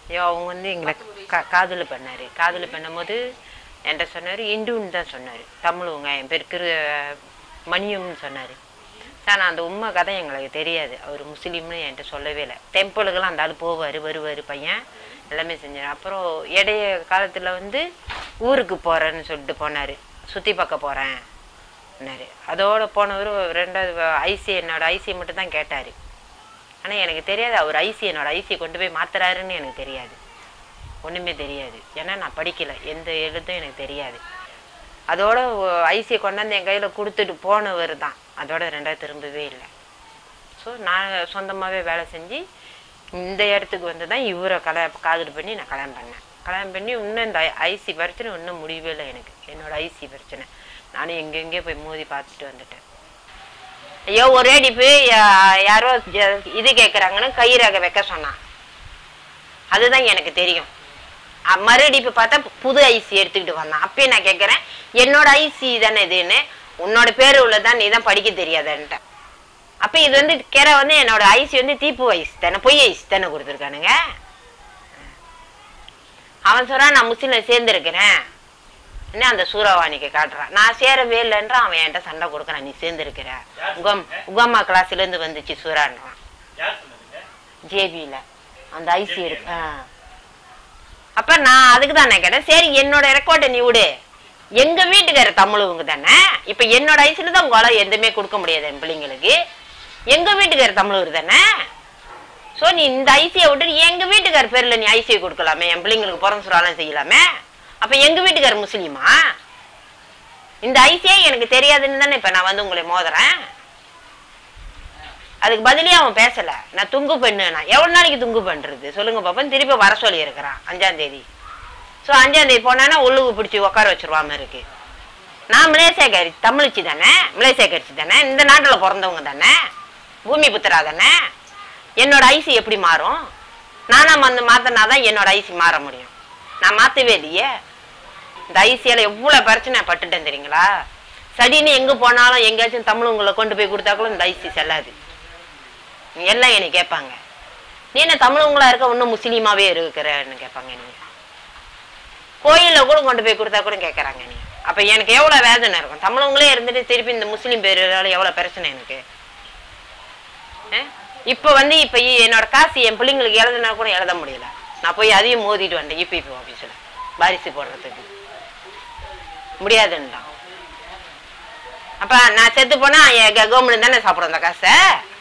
ஐயோ அவங்க வந்து எங்களை கா காதல் பண்ணார் காதல் பண்ணும்போது என்கிட்ட சொன்னார் இந்துன்னு தான் சொன்னார் தமிழுங்க என் பேர் கிரு மணியம்னு சொன்னார் சார் நான் அந்த உண்மை கதை எங்களுக்கு தெரியாது அவர் முஸ்லீம்னு என்கிட்ட சொல்லவே இல்லை டெம்பிளுக்கெல்லாம் அந்த ஆள் போவார் வருவார் பையன் எல்லாமே செஞ்சார் அப்புறம் இடைய காலத்தில் வந்து ஊருக்கு போகிறேன்னு சொல்லிட்டு போனார் சுற்றி பார்க்க போகிறேன் அதோட போனவர் ரெண்டாவது ஐசி என்னோட ஐசி மட்டும் தான் கேட்டார் ஆனால் எனக்கு தெரியாது அவர் ஐசி என்னோட ஐசி கொண்டு போய் மாத்துறாருன்னு எனக்கு தெரியாது ஒன்றுமே தெரியாது ஏன்னா நான் படிக்கலை எந்த எழுத்தும் எனக்கு தெரியாது அதோட ஐசியை கொண்டாந்து என் கையில் கொடுத்துட்டு போனவர் தான் அதோட ரெண்டாவது திரும்பவே இல்லை ஸோ நான் சொந்தமாகவே வேலை செஞ்சு இந்த இடத்துக்கு வந்து தான் இவரை கல்யா காதல் பண்ணி நான் கல்யாணம் பண்ணேன் கல்யாணம் பண்ணி இன்னும் இந்த ஐசி பிரச்சனை இன்னும் முடியவே இல்லை எனக்கு என்னோட ஐசி பிரச்சனை நானும் எங்கெங்கே போய் மோதி பார்த்துட்டு வந்துட்டேன் ஐயோ ஒரே அடிப்பு யா- யாரோ ஜ- இது கேட்குறாங்கன்னு கயிறாக வைக்க சொன்னான் அதுதான் எனக்கு தெரியும் அ- மறுஅடிப்பு பார்த்தா பு- புது ஐசி எடுத்துக்கிட்டு வந்தான் அப்பயே நான் கேட்குறேன் என்னோட ஐசி தானே இதுன்னு உன்னோட பேர் உள்ளதான் நீ தான் படிக்க தெரியாதன்ட்ட அப்போ இது வந்து கேர வந்து என்னோட ஐசி வந்து தீப்பு ஐஸ் தானே பொய் ஐஸ் தானே கொடுத்துருக்கானுங்க அவன் சொல்றான் நான் முஸ்லீம்ல சேர்ந்துருக்கிறேன் என்ன அந்த சூறாவாணிக்கு காட்டுறான் நான் சேரவே இல்லைன்ற அவன் என்கிட்ட சண்டை கொடுக்குறான் நீ சேர்ந்துருக்கிற உகம் உகம்மா கிளாஸ்லேருந்து வந்துச்சு சூறான்றான் யார் சொன்னதுங்க ஜேபியில் அந்த ஐசி இருக்கு ஆ. அப்ப நான் அதுக்கு தான் நான் கேட்டேன் சரி என்னோட ரெக்கார்டை நீ விடு எங்க வீட்டுக்கார தமிழுவங்க தானே இப்ப என்னோட ஐசில தான் உங்களால எதுவுமே கொடுக்க முடியாது என் பிள்ளைங்களுக்கு எங்க வீட்டுக்கார தமிழர் தானே ஸோ நீ இந்த ஐசியை விட்டு எங்க வீட்டுக்கார பேர்ல நீ ஐசியை கொடுக்கலாமே என் பிள்ளைங்களுக்கு பிறந்த சுறாலாம் செய்யலாமே அப்ப எங்க வீட்டுக்கார முஸ்லீமா இந்த ஐசியே எனக்கு தெரியாதுன்னு தானே இப்ப நான் வந்து உங்களை மோதுறேன் அதுக்கு பதிலே அவன் பேசல நான் துங்கு பெண்ணு நான் எவ்வளவு நாளைக்கு துங்கு பண்றது சொல்லுங்க பாப்பன் திருப்பி வர சொல்லி இருக்கிறான் அஞ்சாம் தேதி ஸோ அஞ்சாம் தேதி போனானா உள்ளுக்கு பிடிச்சி உட்கார வச்சிருவாம இருக்கு நான் மலேசியாக்காரி தமிழிச்சி தானே மலேசியாக்காரிச்சி தானே இந்த நாட்டில் பிறந்தவங்க தானே பூமி புத்திரா தானே என்னோட ஐசி எப்படி மாறும் நானா வந்து மாத்தினா தான் என்னோட ஐசி மாற முடியும் நான் மாற்றவே இல்லையே இந்த ஐசியால் எவ்வளோ பிரச்சனை பட்டுட்டேன் தெரியுங்களா சடின்னு எங்கே போனாலும் எங்கேயாச்சும் தமிழுங்களை கொண்டு போய் கொடுத்தாக்களும் இந்த ஐசி செல்லாது எல்லாம் என்னை கேட்பாங்க நீ என்ன தமிழவங்களா இருக்க இன்னும் முஸ்லீமாவே இருக்கிறன்னு கேட்பாங்க நீ கோயிலில் கூட கொண்டு போய் கொடுத்தா கூட கேட்குறாங்க நீ அப்போ எனக்கு எவ்வளோ வேதனை இருக்கும் தமிழவங்களே இருந்துட்டு திருப்பி இந்த முஸ்லீம் பேரால எவ்வளோ பிரச்சனை எனக்கு இப்போ வந்து இப்போ என்னோட காசு என் பிள்ளைங்களுக்கு எழுதுனா கூட எழுத முடியல நான் போய் அதையும் மோதிட்டு வந்தேன் இபிபி ஆஃபீஸில் வாரிசு போடுறதுக்கு முடியாதுன்றான் அப்போ நான் செத்து போனால் கவர்மெண்ட் தானே சாப்பிடும் அந்த காசை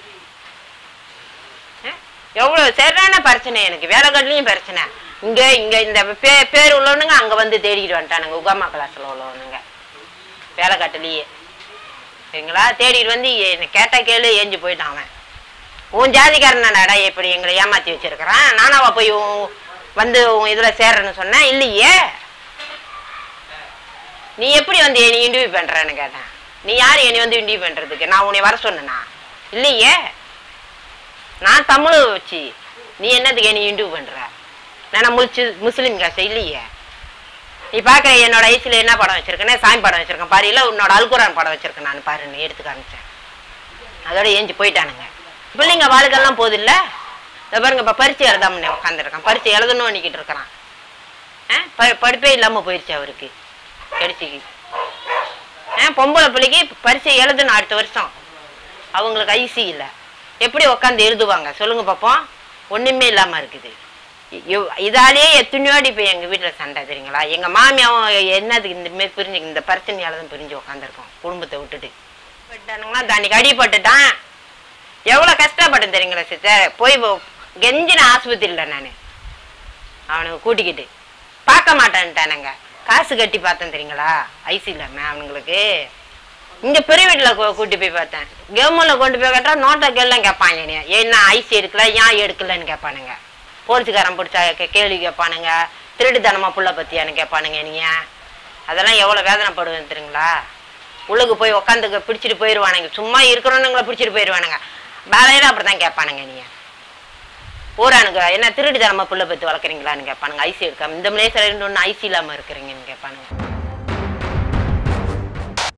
எவ்வளோ சரியான பிரச்சனை எனக்கு வேலைக்காட்டிலையும் பிரச்சனை இங்கே இங்கே இந்த பே பேர் உள்ளவனுங்க அங்கே வந்து தேடிக்கிட்டு வந்துட்டானுங்க உகாமா கிளாஸில் உள்ளவனுங்க வேலைக்காட்டுலேயே சரிங்களா தேடிட்டு வந்து என்னை கேட்ட கேளு ஏஞ்சி போயிட்டான் அவன் உன் ஜாதிக்காரனாடா இப்படி எங்களை ஏமாற்றி வச்சிருக்கிறான் நானாவா போய் உன் வந்து உன் இதில் சேர்றேன்னு சொன்னேன் இல்லையே நீ எப்படி வந்து என்னை இன்டர்வியூ பண்ணுறேன்னு கேட்டேன் நீ யார் என்னை வந்து இன்டர்வியூ பண்ணுறதுக்கு நான் உன்னை வர சொன்னேனா இல்லையே நான் தமிழ் வச்சு நீ என்னத்துக்கு என்னை இன்டர்வியூ பண்ற நான் முழிச்சு முஸ்லீம் காசு இல்லையே நீ பார்க்குற என்னோட ஐசியில் என்ன படம் வச்சிருக்கேனே சாமி படம் வச்சிருக்கேன் பாரு இல்லை உன்னோட அல்குரான் படம் வச்சிருக்கேன் நான் பாரு நீ எடுத்து காமிச்சேன் அதோட ஏஞ்சி போயிட்டானுங்க பிள்ளைங்க வாழ்க்கெல்லாம் போகுது இல்லை இதை பாருங்க இப்போ பரிச்சை எழுதாம உட்காந்துருக்கான் பரிச்சை எழுதணும் நினைக்கிட்டு இருக்கிறான் ஆ ப படிப்பே இல்லாமல் போயிடுச்சு அவருக்கு கடிச்சிக்கு ஆ பொம்பளை பிள்ளைக்கு பரிச்சை எழுதணும் அடுத்த வருஷம் அவங்களுக்கு ஐசி இல்லை எப்படி உட்காந்து எழுதுவாங்க சொல்லுங்க பார்ப்போம் ஒண்ணுமே இல்லாம இருக்குது இவ்- இதாலேயே எத்தனையோடி இப்போ எங்க வீட்டுல சண்டை தெரியுங்களா எங்க மாமியாவும் என்னதுக்கு இந்த மாதிரி பிரிஞ்சு இந்த பிரச்சனையால தான் பிரிஞ்சு உட்காந்துருக்கோம் குடும்பத்தை விட்டுட்டு பட்டானுங்களா தண்ணிக்கு அடிபட்டுட்டான் எவ்வளவு கஷ்டப்பட்டேன் தெரியுங்களா சிஸ்டர் போய் போ- கெஞ்சின ஆஸ்பத்திரியில் நான் அவனுக்கு கூட்டிக்கிட்டு பார்க்க மாட்டேன்ட்டானுங்க காசு கட்டி பார்த்தேன் தெரியுங்களா ஐசி இல்லாம அவனுங்களுக்கு இங்க பெரிய வீட்டில் கூட்டி போய் பார்த்தேன் கவர்மெண்ட்ல கொண்டு போய் கேட்டா நோட்டை கேள்லாம் கேட்பாங்க நீ என்ன ஐசி எடுக்கல ஏன் எடுக்கலன்னு கேட்பானுங்க போலீஸ்காரன் பிடிச்சா கே- கேள்வி கேட்பானுங்க திருட்டுத்தனமா புள்ள பத்தியான்னு கேட்பானுங்க நீங்க அதெல்லாம் எவ்வளவு வேதனைப்படுவேன் தெரியுங்களா உள்ளுக்கு போய் உட்காந்துக்க பிடிச்சிட்டு போயிடுவானுங்க சும்மா இருக்கிறவனுங்களை பிடிச்சிட்டு போயிடுவானுங்க வேலையில அப்படிதான் கேட்பானுங்க நீங்க ஊரானுங்க என்ன திருட்டுத்தனமா புள்ள பத்தி வளர்க்குறீங்களான்னு கேட்பானுங்க ஐசி எடுக்காம இந்த மலேசியால இருந்து ஒன்று ஐசி இல்லாம இருக்கிறீங்கன்னு கேட்பானுங்க